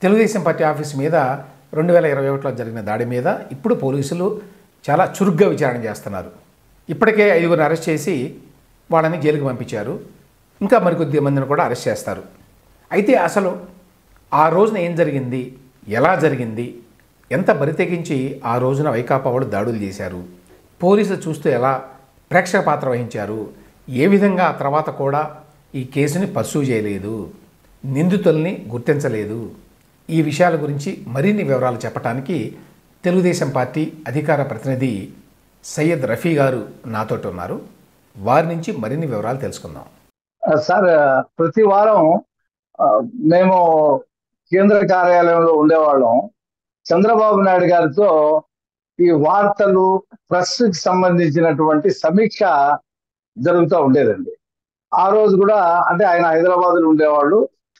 Telugu Desam party office మీద రెండు వేల ఇరవై ఒకటిలో జరిగిన దాడి మీద ఇప్పుడు పోలీసులు చాలా చురుగ్గా విచారణ చేస్తున్నారు ఇప్పటికే ఐదుగురిని అరెస్ట్ చేసి వాళ్ళని జైలుకి పంపించారు ఇంకా మరికొద్ది మందిని కూడా అరెస్ట్ చేస్తారు అయితే అసలు ఆ రోజున ఏం జరిగింది ఎలా జరిగింది ఎంత బరితెగించి ఆ రోజున వైకాపా వాళ్ళు దాడులు చేశారు పోలీసులు చూస్తూ ఎలా ప్రేక్షక పాత్ర వహించారు ఏ విధంగా ఆ తర్వాత కూడా ఈ కేసుని పర్సూ చేయలేదు నిందితుల్ని గుర్తించలేదు ఈ విషయాల గురించి మరిన్ని వివరాలు చెప్పడానికి తెలుగుదేశం పార్టీ అధికార ప్రతినిధి సయ్యద్ రఫీ గారు నాతోటి ఉన్నారు వారి నుంచి మరిన్ని వివరాలు తెలుసుకుందాం సార్ ప్రతి వారం ఆ, మేము కేంద్ర కార్యాలయంలో ఉండేవాళ్ళం చంద్రబాబు నాయుడు గారితో ఈ వార్తలు ప్రెస్ కి సంబంధించినటువంటి సమీక్ష జరుగుతూ ఉండేదండి ఆ రోజు కూడా అంటే ఆయన హైదరాబాద్ లో ఉండేవాళ్ళు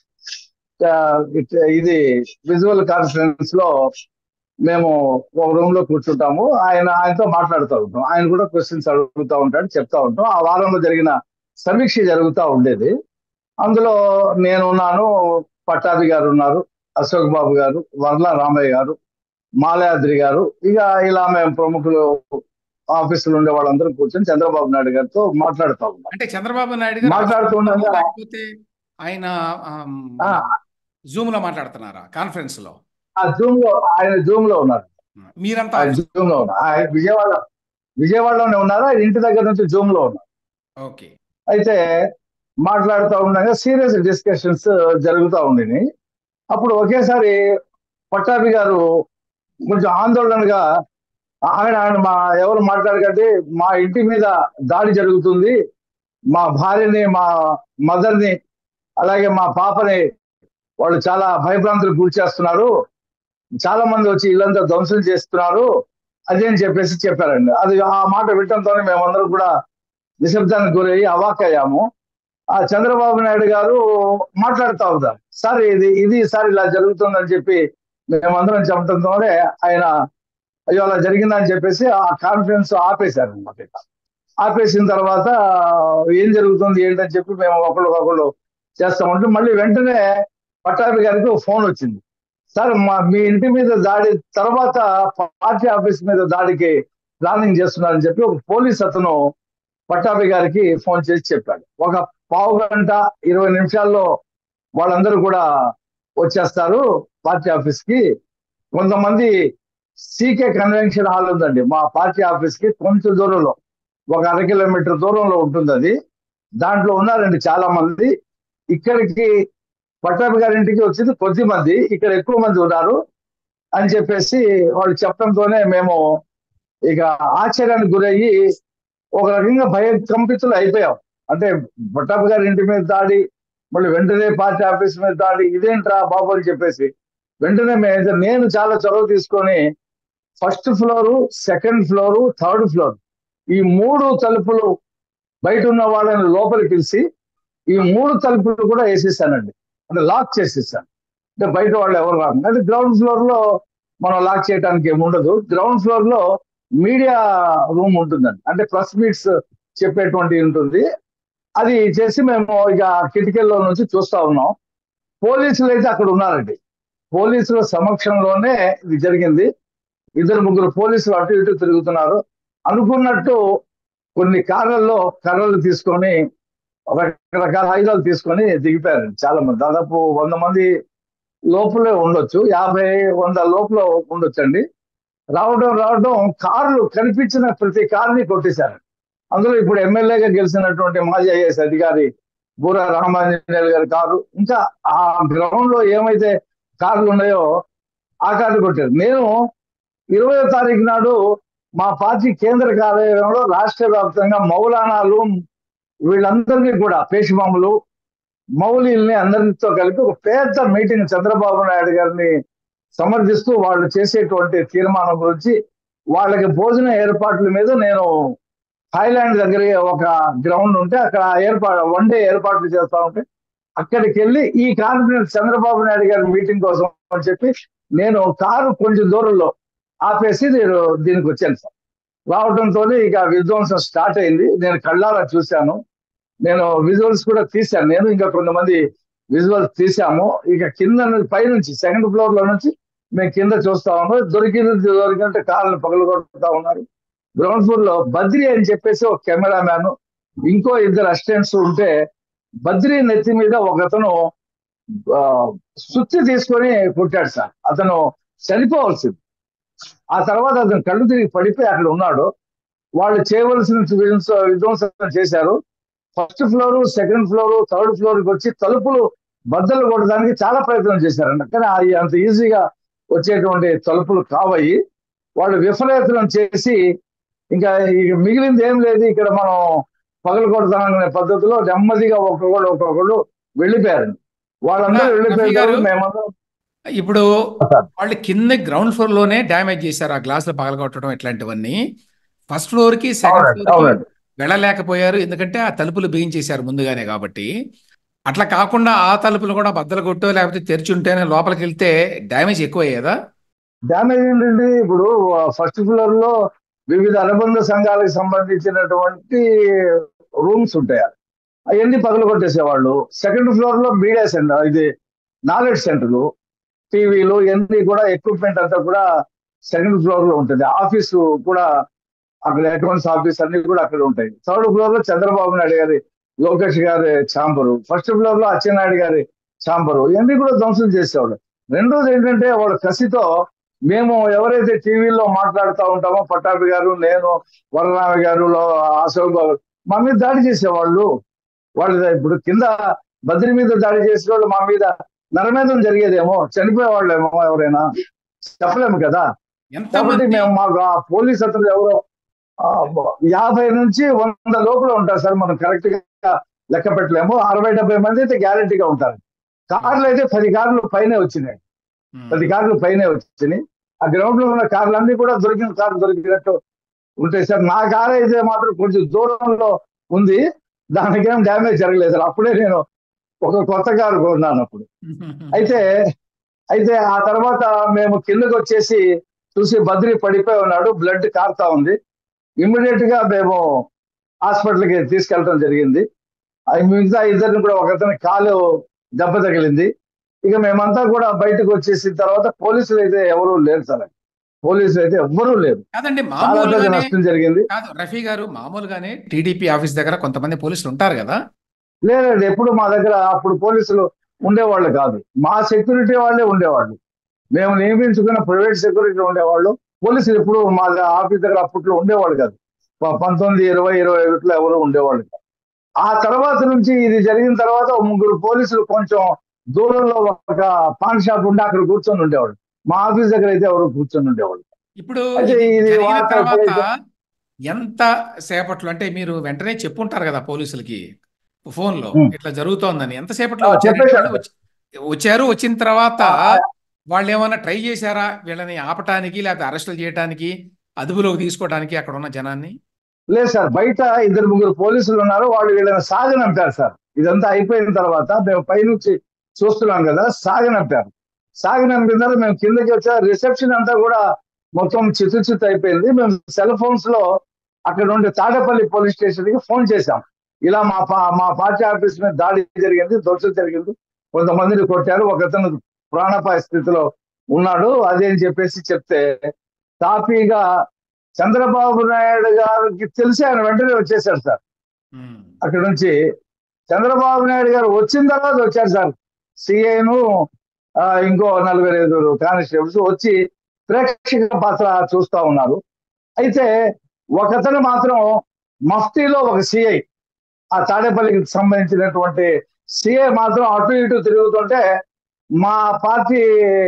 ఆ, ఇట్- ఇది విజువల్ కాన్ఫరెన్స్ లో మేము ఒక రూమ్ లో కూర్చుంటాము ఆయన ఆయనతో మాట్లాడుతూ ఉంటాం ఆయన కూడా క్వశ్చన్స్ అడుగుతూ ఉంటాడు చెప్తా ఉంటాం ఆ వారంలో జరిగిన సమీక్ష జరుగుతూ ఉండేది అందులో నేనున్నాను పట్టాభి గారు ఉన్నారు అశోక్ బాబు గారు వర్ల రామయ్య గారు మాలయాద్రి గారు ఇక ఇలా మేము ప్రముఖులు ఆఫీసులో ఉండే వాళ్ళందరూ కూర్చొని చంద్రబాబు నాయుడు గారితో మాట్లాడుతూ ఉన్నాం అంటే చంద్రబాబు నాయుడు గారు మాట్లాడుతుండగా లేకపోతే ఆయన ఆ, జూమ్ లో మాట్లాడుతున్నారా కాన్ఫరెన్స్ లో ఆ జూమ్ లో ఆయన జూమ్ లో ఉన్నారు మీరంతా ఆయన జూమ్ లో ఉన్నారు ఆయన విజయవాడ విజయవాడలోనే ఉన్నారు ఆయన ఇంటి దగ్గర నుంచి జూమ్ లో ఉన్నారు ఓకే అయితే మాట్లాడుతూ ఉండగా సీరియస్ డిస్కషన్స్ జరుగుతూ ఉండేవి అప్పుడు ఒకేసారి పట్టాభి గారు కొంచెం ఆందోళనగా ఆయన ఆయన మా ఎవరు మాట్లాడకండి మా ఇంటి మీద దాడి జరుగుతుంది మా భార్యని మా మదర్ని అలాగే మా పాపని వాళ్ళు చాలా భయభ్రాంతులకు గురి చేస్తున్నారు చాలా మంది వచ్చి ఇల్లంతా ధ్వంసం చేస్తున్నారు అదే అని చెప్పేసి చెప్పారండి అది ఆ మాట వినటంతోనే మేమందరం కూడా నిశ్శబ్దానికి గురయ్యి అవాక్కయ్యాము ఆ చంద్రబాబు నాయుడు గారు మాట్లాడుతూ ఉంటారు సార్ ఇది ఇది సార్ ఇలా జరుగుతుందని చెప్పి మేమందరం చెప్పడంతోనే ఆయన అయ్యో అలా జరిగిందని చెప్పేసి ఆ కాన్ఫరెన్స్ ఆపేశారు అనమాట ఆపేసిన తర్వాత ఏం జరుగుతుంది ఏంటని చెప్పి మేము ఒకళ్ళు ఒకళ్ళు చేస్తామంటే మళ్ళీ వెంటనే పట్టాభి గారికి ఒక ఫోన్ వచ్చింది సార్ మా మీ ఇంటి మీద దాడి తర్వాత పార్టీ ఆఫీస్ మీద దాడికి ప్లానింగ్ చేస్తున్నారని చెప్పి ఒక పోలీస్ అతను పట్టాభి గారికి ఫోన్ చేసి చెప్పాడు ఒక పావు గంట ఇరవై నిమిషాల్లో వాళ్ళందరూ కూడా వచ్చేస్తారు పార్టీ ఆఫీస్ కి కొంతమంది సీకే కన్వెన్షన్ హాల్ ఉందండి మా పార్టీ ఆఫీస్ కి కొంచెం దూరంలో ఒక అర కిలోమీటర్ దూరంలో ఉంటుంది అది దాంట్లో ఉన్నారండి చాలా మంది ఇక్కడికి పట్టాభి గారి ఇంటికి వచ్చింది కొద్ది మంది ఇక్కడ ఎక్కువ మంది ఉన్నారు అని చెప్పేసి వాళ్ళు చెప్పడంతోనే మేము ఇక ఆశ్చర్యానికి గురయ్యి ఒక రకంగా భయకంపితులు అయిపోయాం అంటే పట్టాభి గారి ఇంటి మీద దాడి మళ్ళీ వెంటనే పార్టీ ఆఫీస్ మీద దాడి ఇదేంట్రా బాబు అని చెప్పేసి వెంటనే మేము నేను చాలా చొరవ తీసుకొని first floor second floor third floor ఈ మూడు తలుపులు బయట ఉన్న వాళ్ళని లోపలికి పిలిచి ఈ మూడు తలుపులు కూడా వేసేసానండి అంటే లాక్ చేసేసాను అంటే బయట వాళ్ళు ఎవరు రాదు అంటే గ్రౌండ్ ఫ్లోర్ లో మనం లాక్ చేయడానికి ఏమి ఉండదు గ్రౌండ్ ఫ్లోర్ లో మీడియా రూమ్ ఉంటుందండి అంటే ప్రెస్ మీట్స్ చెప్పేటువంటి ఉంటుంది అది చేసి మేము ఇక కిటికీల్లో నుంచి చూస్తా ఉన్నాం పోలీసులు అయితే అక్కడ ఉన్నారండి పోలీసుల సమక్షంలోనే ఇది జరిగింది ఇద్దరు ముగ్గురు పోలీసులు అటు ఇటు తిరుగుతున్నారు అనుకున్నట్టు కొన్ని కార్లలో కర్రలు తీసుకొని రకరకాల ఆయుధాలు తీసుకొని దిగిపోయారు చాలా మంది దాదాపు వంద మంది లోపలే ఉండొచ్చు యాభై వంద లోపల ఉండొచ్చు అండి రావడం రావడం కార్లు కనిపించిన ప్రతి కార్ని కొట్టేశారు అందులో ఇప్పుడు ఎమ్మెల్యేగా గెలిచినటువంటి మాజీ ఐఏఎస్ అధికారి బూర రామాంజనేయులు గారి కారు ఇంకా ఆ గ్రౌండ్ లో ఏమైతే కార్లు ఉన్నాయో ఆ కార్లు కొట్టారు నేను ఇరవయో తారీఖు నాడు మా పార్టీ కేంద్ర కార్యాలయంలో రాష్ట్ర వ్యాప్తంగా మౌలానాలు వీళ్ళందరినీ కూడా పేషిమాములు మౌలీల్ని అందరితో కలిపి ఒక పెద్ద మీటింగ్ చంద్రబాబు నాయుడు గారిని సమర్థిస్తూ వాళ్ళు చేసేటువంటి తీర్మానం గురించి వాళ్ళకి భోజన ఏర్పాట్ల మీద నేను థాయిలాండ్ దగ్గర ఒక గ్రౌండ్ ఉంటే అక్కడ ఏర్పాటు వన్ డే ఏర్పాట్లు చేస్తా ఉంటే అక్కడికి వెళ్ళి ఈ కాన్ఫరెన్స్ చంద్రబాబు నాయుడు గారి మీటింగ్ కోసం అని చెప్పి నేను కారు కొంచెం దూరంలో ఆపేసి నేను దీనికి వచ్చాను సార్ రావడంతో ఇక విధ్వంసం స్టార్ట్ అయింది నేను కళ్ళారా చూశాను నేను విజువల్స్ కూడా తీశాను నేను ఇంకా కొంతమంది విజువల్ తీసాము ఇక కింద నుంచి- పైనుంచి సెకండ్ ఫ్లోర్ లో నుంచి మేము కింద చూస్తా ఉన్నాం దొరికింది దొరికినట్టు కార్లు పగలగొడతా ఉన్నారు గ్రౌండ్ ఫ్లోర్ లో బద్రి అని చెప్పేసి ఒక కెమెరామ్యాన్ ఇంకో ఇద్దరు అసిస్టెంట్స్ ఉంటే బద్రి నెత్తి మీద ఒకతను ఆ, సుత్తి తీసుకొని కొట్టాడు సార్ అతను చనిపోవలసింది ఆ తర్వాత అతను కళ్ళు తిరిగి పడిపోయి అక్కడ ఉన్నాడు వాళ్ళు చేయవలసిన విధ్వంస- విధ్వంసం చేశారు first floor second floor third floor కి వచ్చి తలుపులు బద్దలు కొట్టడానికి చాలా ప్రయత్నం చేశారంట కానీ అవి అంత ఈజీగా వచ్చేటువంటి తలుపులు కావయి వాళ్ళు విఫలయత్నం చేసి ఇంకా ఇక మిగిలింది ఏం లేదు ఇక్కడ మనం పగలు కొడతాననే పద్ధతిలో నెమ్మదిగా ఒక్కొక్కళ్ళు ఒక్కొక్కళ్ళు వెళ్ళిపోయారు వాళ్ళందరూ రఫీ వెళ్ళిపోయారు గారు, మేమందరం ఇప్పుడు వాళ్ళు కింద గ్రౌండ్ ఫ్లోర్ లోనే డ్యామేజ్ చేశారు ఆ గ్లాసులు పగలగొట్టడం ఇట్లాంటివన్నీ ఫస్ట్ ఫ్లోర్ కి సెకండ్ అవునండి ఫ్లోర్ కి అవునండి వెళ్ళలేకపోయారు ఎందుకంటే ఆ తలుపులు బిగించేశారు ముందుగానే కాబట్టి అట్లా కాకుండా ఆ తలుపులు కూడా బద్దలు కొట్టో లేకపోతే తెరిచి ఉంటేనే లోపలికి వెళ్తే డ్యామేజ్ ఎక్కువ అయ్యేదా డ్యామేజ్ ఏంటంటే ఇప్పుడు ఫస్ట్ ఫ్లోర్ లో వివిధ అనుబంధ సంఘాలకు సంబంధించినటువంటి రూమ్స్ ఉంటాయి అవన్నీ పగలు కొట్టేసేవాళ్ళు సెకండ్ ఫ్లోర్ లో మీడియా సెంటర్ ఇది నాలెడ్జ్ సెంటర్లు టీవీలు ఇవన్నీ కూడా ఎక్విప్మెంట్ అంతా కూడా సెకండ్ ఫ్లోర్ లో ఉంటుంది ఆఫీసు కూడా అక్కడ అకౌంట్స్ ఆఫీస్ అన్ని కూడా అక్కడ ఉంటాయి థర్డ్ ఫ్లోర్ లో చంద్రబాబు నాయుడు గారి లోకేష్ గారి ఛాంబరు ఫస్ట్ ఫ్లోర్ లో అచ్చెన్నాయుడు గారి ఛాంబరు ఇవన్నీ కూడా ధ్వంసం చేసేవాడు రెండోది ఏంటంటే వాళ్ళ కసితో మేము ఎవరైతే టీవీలో మాట్లాడుతూ ఉంటామో పట్టాభి గారు నేను వరరామ గారు లో- అశోక్ బాబు మా మీద దాడి చేసేవాళ్ళు వాళ్ళు ఇప్పుడు కింద బద్రి మీద దాడి చేసిన వాళ్ళు మా మీద నరమేధం జరిగేదేమో చనిపోయేవాళ్ళేమో ఎవరైనా చెప్పలేము కదా కాబట్టి ఎంతమంది మేము మాకు ఆ పోలీస్ అతను ఎవరో ఆ, యాభై నుంచి వంద లోపల ఉంటారు సార్ మనం కరెక్ట్ గా లెక్క పెట్టలేము అరవై డెబ్బై మంది అయితే గ్యారంటీగా ఉంటారు కార్లు అయితే పది కార్లు పైనే వచ్చినాయి ఉమ్. పది కార్లు పైనే వచ్చినాయి ఆ గ్రౌండ్ లో ఉన్న కార్లు అన్ని కూడా దొరికిన కార్లు దొరికినట్టు ఉంటాయి సార్ నా కార్ అయితే మాత్రం కొంచెం దూరంలో ఉంది దానికేం డ్యామేజ్ జరగలేదు సార్ అప్పుడే నేను ఒక కొత్త కారు కొన్నాను అప్పుడు అయితే అయితే ఆ తర్వాత మేము కిందకి వచ్చేసి చూసి బద్రి పడిపోయి ఉన్నాడు బ్లడ్ కారుతా ఉంది ఇమ్మీడియట్ గా మేము హాస్పిటల్కి తీసుకెళ్ళడం జరిగింది అది మిగతా ఇద్దరిని కూడా ఒకతని కాలు దెబ్బ తగిలింది ఇక మేమంతా కూడా బయటకు వచ్చేసిన తర్వాత పోలీసులు అయితే ఎవరూ లేరు సార్ పోలీసులు అయితే ఎవ్వరూ లేరు కాదండి చాలా పెద్ద మామూలుగానే నష్టం జరిగింది కాదు రఫీ గారు మామూలుగానే టీడీపీ ఆఫీస్ దగ్గర కొంతమంది పోలీసులు ఉంటారు కదా లేదండి ఎప్పుడు మా దగ్గర అప్పుడు పోలీసులు ఉండేవాళ్ళు కాదు మా సెక్యూరిటీ వాళ్ళే ఉండేవాళ్ళు మేము నియమించుకున్న ప్రైవేట్ సెక్యూరిటీ ఉండేవాళ్ళు పోలీసులు ఎప్పుడు మా ఆఫీస్ దగ్గర అప్పట్లో ఉండేవాళ్ళు కాదు ప- పంతొమ్మిది ఇరవై ఇరవై ఒకటిలో ఎవరు ఉండేవాళ్ళు కాదు ఆ తర్వాత నుంచి ఇది జరిగిన తర్వాత ఓ ముగ్గురు పోలీసులు కొంచెం దూరంలో ఒక పాన్ షాప్ ఉండి అక్కడ కూర్చొని ఉండేవాళ్ళు మా ఆఫీస్ దగ్గర అయితే ఎవరు కూర్చొని ఉండేవాళ్ళు ఇప్పుడు అయితే ఇది ఇది జరిగిన వార్త తర్వాత ఎప్పుడైతే- ఎంత సేపట్లో అంటే మీరు వెంటనే చెప్పుంటారు కదా పోలీసులకి ఫోన్ లో ఉమ్. ఇట్లా జరుగుతోందని ఎంత సేపట్లో ఆ, వచ్చారు చెప్పేశారు. వాళ్ళు వచ్చి- వచ్చారు వచ్చిన తర్వాత ఆ, వాళ్ళు ఏమైనా ట్రై చేశారా వీళ్ళని ఆపటానికి లేకపోతే అరెస్టులు చేయడానికి అదుపులోకి తీసుకోవడానికి అక్కడ ఉన్న జనాన్ని లేదు సార్ బయట ఇద్దరు ముగ్గురు పోలీసులు ఉన్నారు వాళ్ళు వీళ్ళని సాగనంపారు సార్ ఇదంతా అయిపోయిన తర్వాత మేము పైనుంచి చూస్తున్నాం కదా సాగనంపారు సాగనంపిన తర్వాత మేము కిందకి వచ్చా రిసెప్షన్ అంతా కూడా మొత్తం చిత్తు చిత్తు అయిపోయింది మేము సెల్ ఫోన్స్ లో అక్కడ ఉండే తాడేపల్లి పోలీస్ స్టేషన్ కి ఫోన్ చేశాం ఇలా మా పా- మా పార్టీ ఆఫీస్ మీద దాడి జరిగింది దోషం జరిగింది కొంతమందిని కొట్టారు ఒకతను ప్రాణాపాయ స్థితిలో ఉన్నాడు అదే అని చెప్పేసి చెప్తే తాపీగా చంద్రబాబు నాయుడు గారికి తెలిసి ఆయన వెంటనే వచ్చేసాడు సార్ ఉమ్. అక్కడ నుంచి చంద్రబాబు నాయుడు గారు వచ్చిన తర్వాత వచ్చారు సార్ సిఐను ఇంకో నలుగురు ఐదుగురు కానిస్టేబుల్స్ వచ్చి ప్రేక్షక పాత్ర చూస్తా ఉన్నారు అయితే ఒకతను మాత్రం మఫ్టీలో ఒక సిఐ ఆ తాడేపల్లికి సంబంధించినటువంటి సిఐ మాత్రం అటు ఇటు తిరుగుతుంటే మా పార్టీ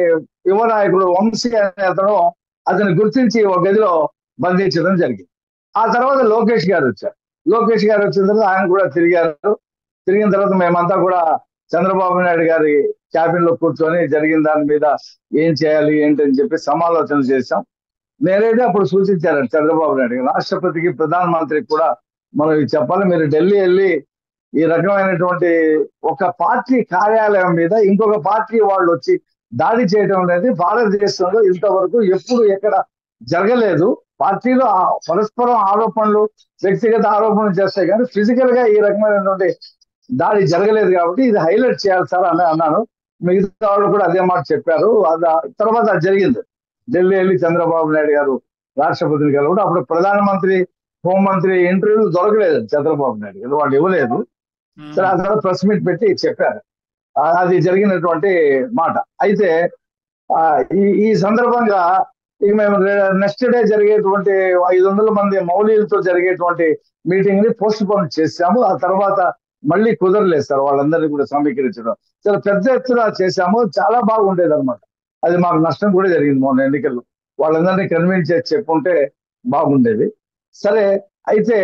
యువ నాయకుడు వంశీ అనే అతను అతను గుర్తించి ఒక గదిలో బంధించడం జరిగింది ఆ తర్వాత లోకేష్ గారు వచ్చారు లోకేష్ గారు వచ్చిన తర్వాత ఆయన కూడా తిరిగారు తిరిగిన తర్వాత మేమంతా కూడా చంద్రబాబు నాయుడు గారి క్యాబిన్ లో కూర్చొని జరిగిన దాని మీద ఏం చేయాలి ఏంటి అని చెప్పి సమాలోచన చేశాం నేనైతే అప్పుడు సూచించారు చంద్రబాబు నాయుడు గారు రాష్ట్రపతికి ప్రధానమంత్రికి కూడా మనం ఇది చెప్పాలి మీరు ఢిల్లీ వెళ్ళి ఈ రకమైనటువంటి ఒక పార్టీ కార్యాలయం మీద ఇంకొక పార్టీ వాళ్ళు వచ్చి దాడి చేయడం అనేది భారతదేశంలో ఇంతవరకు ఎప్పుడు ఎక్కడ జరగలేదు పార్టీలో ఆ- పరస్పరం ఆరోపణలు వ్యక్తిగత ఆరోపణలు చేస్తాయి కానీ ఫిజికల్ గా ఈ రకమైనటువంటి దాడి జరగలేదు కాబట్టి ఇది హైలైట్ చేయాలి సార్ అని అన్నాను మిగతా వాళ్ళు కూడా అదే మాట చెప్పారు అది ఆ తర్వాత అది జరిగింది ఢిల్లీ వెళ్ళి చంద్రబాబు నాయుడు గారు రాష్ట్రపతిని కలవడం అప్పుడు ప్రధానమంత్రి హోంమంత్రి ఇంటర్వ్యూలు దొరకలేదు చంద్రబాబు నాయుడు గారు వాళ్ళు ఇవ్వలేదు సరే ఆ తర్వాత ప్రెస్ మీట్ పెట్టి చెప్పారు ఆ- అది జరిగినటువంటి మాట అయితే ఆ, ఈ ఈ సందర్భంగా ఇక మేము నెక్స్ట్ డే జరిగేటువంటి ఐదు వందల మంది మౌలీలతో జరిగేటువంటి మీటింగ్ ని పోస్ట్ పోన్ చేశాము ఆ తర్వాత మళ్ళీ కుదరలేదు సార్ వాళ్ళందరినీ కూడా సమీకరించడం చాలా పెద్ద ఎత్తున చేశాము చాలా బాగుండేది అనమాట అది మాకు నష్టం కూడా జరిగింది మొన్న ఎన్నికల్లో వాళ్ళందరినీ కన్విన్స్ చేసి చెప్పుంటే బాగుండేది సరే అయితే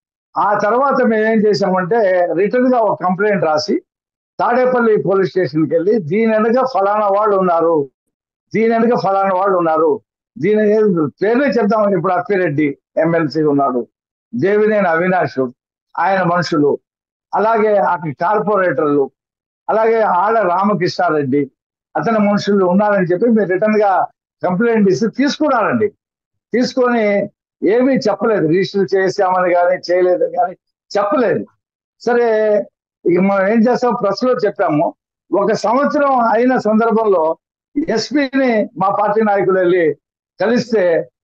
ఆ తర్వాత మేము ఏం చేసామంటే రిటర్న్ గా ఒక కంప్లైంట్ రాసి తాడేపల్లి పోలీస్ స్టేషన్కి వెళ్ళి దీని వెనక ఫలానా వాళ్ళు ఉన్నారు దీని వెనక ఫలానా వాళ్ళు ఉన్నారు దీని పేర్లే చెప్తామని ఇప్పుడు అప్పిరెడ్డి ఎమ్మెల్సీ ఉన్నాడు దేవినేని అవినాష్ ఆయన మనుషులు అలాగే అక్కడ కార్పొరేటర్లు అలాగే ఆడ రామకృష్ణారెడ్డి అతని మనుషులు ఉన్నారని చెప్పి మీరు రిటర్న్ గా కంప్లైంట్ ఇస్తే తీసుకున్నారండి తీసుకొని ఏమీ చెప్పలేదు రిజిస్టర్ చేసామని కానీ చేయలేదు కానీ చెప్పలేదు సరే ఇక మనం ఏం చేస్తాం ప్రెస్ లో చెప్పాము ఒక సంవత్సరం అయిన సందర్భంలో ఎస్పీని మా పార్టీ నాయకులు వెళ్ళి కలిస్తే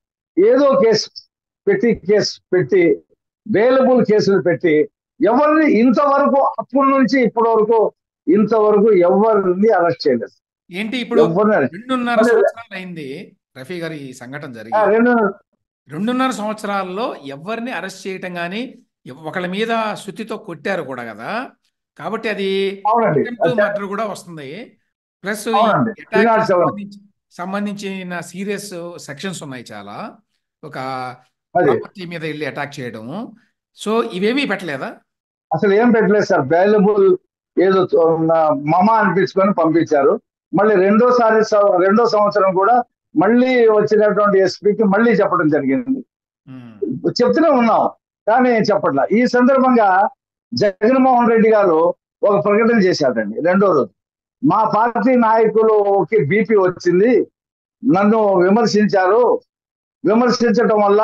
ఏదో కేసు పెట్టి కేసు పెట్టి వేలబుల్ కేసులు పెట్టి ఎవరిని ఇంతవరకు అప్పటి నుంచి ఇప్పటి వరకు ఇంతవరకు ఎవరిని అరెస్ట్ చేయలేదు ఏంటి ఇప్పుడు ఎవరిని arrest- రెండున్నర మళ్ళీ- సంవత్సరాలు అయింది రఫీ గారి ఈ సంఘటన ఆ, జరిగి రెండు రెండున్నర సంవత్సరాల్లో ఎవరిని అరెస్ట్ చేయటం కానీ ఒకళ్ళ మీద శుద్ధితో కొట్టారు కూడా కదా కాబట్టి అది అవునండి మర్డర్ కూడా వస్తుంది ప్లస్ అవునండి. శ్రీనాథ్ చౌహాన్. సంబంధించిన సీరియస్ సెక్షన్స్ ఉన్నాయి చాలా ఒక అది ప్రాపర్టీ మీద వెళ్ళి అటాక్ చేయడం సో ఇవేమీ పెట్టలేదా అసలు ఏం పెట్టలేదు సార్ అవైలబుల్ ఏదో ఉన్న- మమ అనిపించుకొని పంపించారు మళ్ళీ రెండోసారి స- రెండో సంవత్సరం కూడా మళ్ళీ వచ్చినటువంటి ఎస్పీకి మళ్ళీ చెప్పడం జరిగింది ఉమ్, చెప్తూనే ఉన్నాం కానీ చెప్పట్లా ఈ సందర్భంగా జగన్మోహన్ రెడ్డి గారు ఒక ప్రకటన చేశారండి రెండో రోజు మా పార్టీ నాయకులకి బీపీ వచ్చింది నన్ను విమర్శించారు విమర్శించడం వల్ల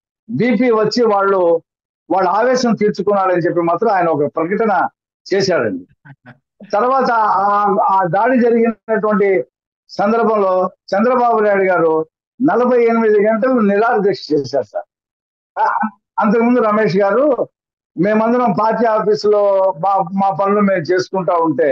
బీపీ వచ్చి వాళ్ళు వాళ్ళ ఆవేశం తీర్చుకున్నాడని చెప్పి మాత్రం ఆయన ఒక ప్రకటన చేశాడండి తర్వాత ఆ- ఆ దాడి జరిగినటువంటి సందర్భంలో చంద్రబాబు నాయుడు గారు నలభై ఎనిమిది గంటలు నిరాహార దీక్ష చేశారు సార్ ఆ- అంతకుముందు రమేష్ గారు మేమందరం పార్టీ ఆఫీసులో మా మా పనులు మేము చేసుకుంటా ఉంటే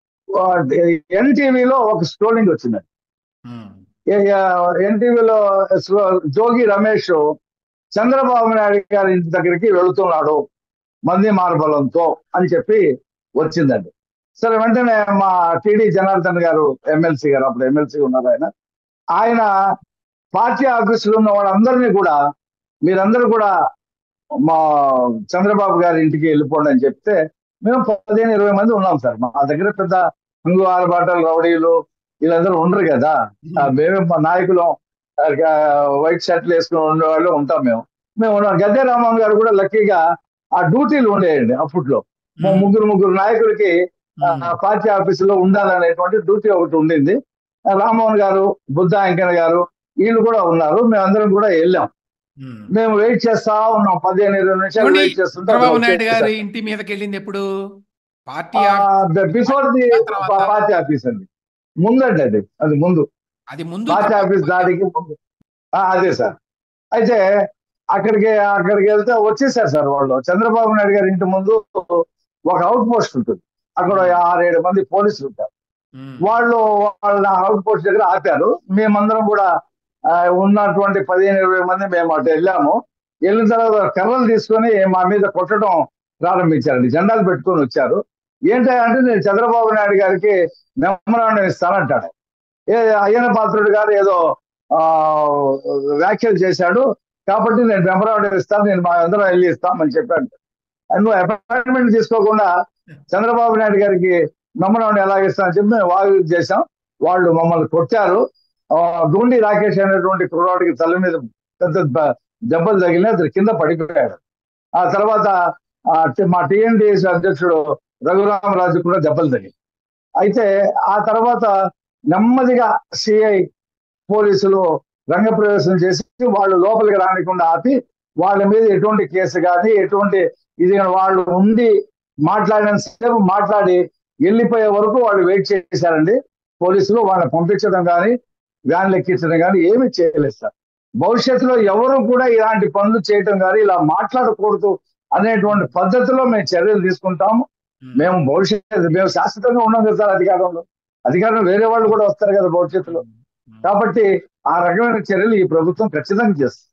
ఎన్టీవీలో ఒక స్ట్రోలింగ్ వచ్చింది ఉమ్, ఎన్టీవీలో జోగి రమేష్ చంద్రబాబు నాయుడు గారి ఇంటి దగ్గరికి వెళుతున్నాడు మంది మార్బలంతో అని చెప్పి వచ్చిందండి సరే వెంటనే మా టిడి జనార్దన్ గారు ఎమ్మెల్సీ గారు అప్పుడు ఎమ్మెల్సీ ఉన్నారు ఆయన ఆయన పార్టీ ఆఫీసులో ఉన్న వాళ్ళందరినీ కూడా మీరందరూ కూడా మా చంద్రబాబు గారి ఇంటికి వెళ్ళిపోండి అని చెప్తే మేము పదిహేను ఇరవై మంది ఉన్నాం సార్ మా దగ్గర పెద్ద హంగు ఆరబాటలు రౌడీలు వీళ్ళందరూ ఉండరు కదా ఆ, మేమే మా నాయకులు వైట్ షర్ట్లు వేసుకుని ఉండేవాళ్ళు ఉంటాం మేము మేము ఉన్నాం గద్దె రామన్ గారు కూడా లక్కీగా ఆ డ్యూటీలు ఉండేయండి అప్పట్లో మా ఉమ్, ముగ్గురు ముగ్గురు నాయకులకి ఆ, ఉమ్, పార్టీ ఆఫీసులో ఉండాలనేటువంటి డ్యూటీ ఒకటి ఉండింది ఆ, రామ్మోహన్ గారు బుద్ధ వెంకయ్య గారు వీళ్ళు కూడా ఉన్నారు మేమందరం కూడా వెళ్ళాం ఉమ్. మేము వెయిట్ చేస్తా ఉన్నాం పదిహేను ఇరవై నిమిషాలు ఏమండి, వెయిట్ చేస్తుంటే చంద్రబాబు అక్కడ నాయుడు గారి వచ్చేసారు. ఇంటి మీదకి వెళ్ళింది ఎప్పుడు పార్టీ ఆఫీస్ బిఫోర్ ది తర్వాత? పార్టీ ఆఫీస్ అండి ముందండి అది అది ముందు అది ముందు పార్టీ ఆఫీస్ దాడికి ముందు ఆ, అదే సార్ అయితే అక్కడికి అక్కడికి వెళ్తే వచ్చేసారు సార్ వాళ్ళు చంద్రబాబు నాయుడు గారి ఇంటి ముందు ఒక అవుట్ పోస్ట్ ఉంటుంది అక్కడ ఆరేడు మంది పోలీసులు ఉంటారు ఉమ్, వాళ్ళు వాళ్ళ అవుట్ పోస్ట్ దగ్గర ఆపారు మేమందరం కూడా ఆ, ఉన్నటువంటి పదిహేను ఇరవై మంది మేము అటు వెళ్ళాము వెళ్ళిన తర్వాత కర్రలు తీసుకొని మా మీద కొట్టడం ప్రారంభించారండి జెండాలు పెట్టుకొని వచ్చారు ఏంటంటే నేను చంద్రబాబు నాయుడు గారికి మెమరాండం ఇస్తానంటాడు ఏ అయ్యన పాత్రుడు గారు ఏదో ఆ వ్యాఖ్యలు చేశాడు కాబట్టి నేను మెమరాండం ఇస్తాను నేను మా అందరం వెళ్ళి ఇస్తామని చెప్పాను నువ్వు అపాయింట్మెంట్ తీసుకోకుండా చంద్రబాబు నాయుడు గారికి మెమరాండం ఎలా ఇస్తానని చెప్పి మేము వాగు చేశాం వాళ్ళు మమ్మల్ని కొట్టారు ఆ, డూండి రాకేష్ అనేటువంటి కుర్రాడికి తల మీద పెద్ద బ- దెబ్బలు తగిలిన అతను కింద పడిపోయాడు ఆ తర్వాత ఆ టి- మా టిఎన్డిఎస్ అధ్యక్షుడు రఘురామరాజు కూడా దెబ్బలు తగిలి అయితే ఆ తర్వాత నెమ్మదిగా సిఐ పోలీసులు రంగప్రవేశం చేసి వాళ్ళు లోపలికి రానికుండా ఆపి వాళ్ళ మీద ఎటువంటి కేసు కానీ ఎటువంటి ఇది గాని వాళ్ళు ఉండి మాట్లాడినంతసేపు మాట్లాడి వెళ్ళిపోయే వరకు వాళ్ళు వెయిట్ చేశారండి పోలీసులు వాళ్ళని పంపించడం కానీ వ్యాన్లు ఎక్కించడం కానీ ఏమీ చేయలేదు సార్ భవిష్యత్తులో ఎవరు కూడా ఇలాంటి పనులు చేయటం కానీ ఇలా మాట్లాడకూడదు అనేటువంటి పద్ధతిలో మేము చర్యలు తీసుకుంటాము మేము భవిష్యత్తు మేము శాశ్వతంగా ఉన్నాం కదా సార్ అధికారంలో అధికారంలో వేరే వాళ్ళు కూడా వస్తారు కదా భవిష్యత్తులో కాబట్టి ఆ రకమైన చర్యలు ఈ ప్రభుత్వం ఖచ్చితంగా చేస్తుంది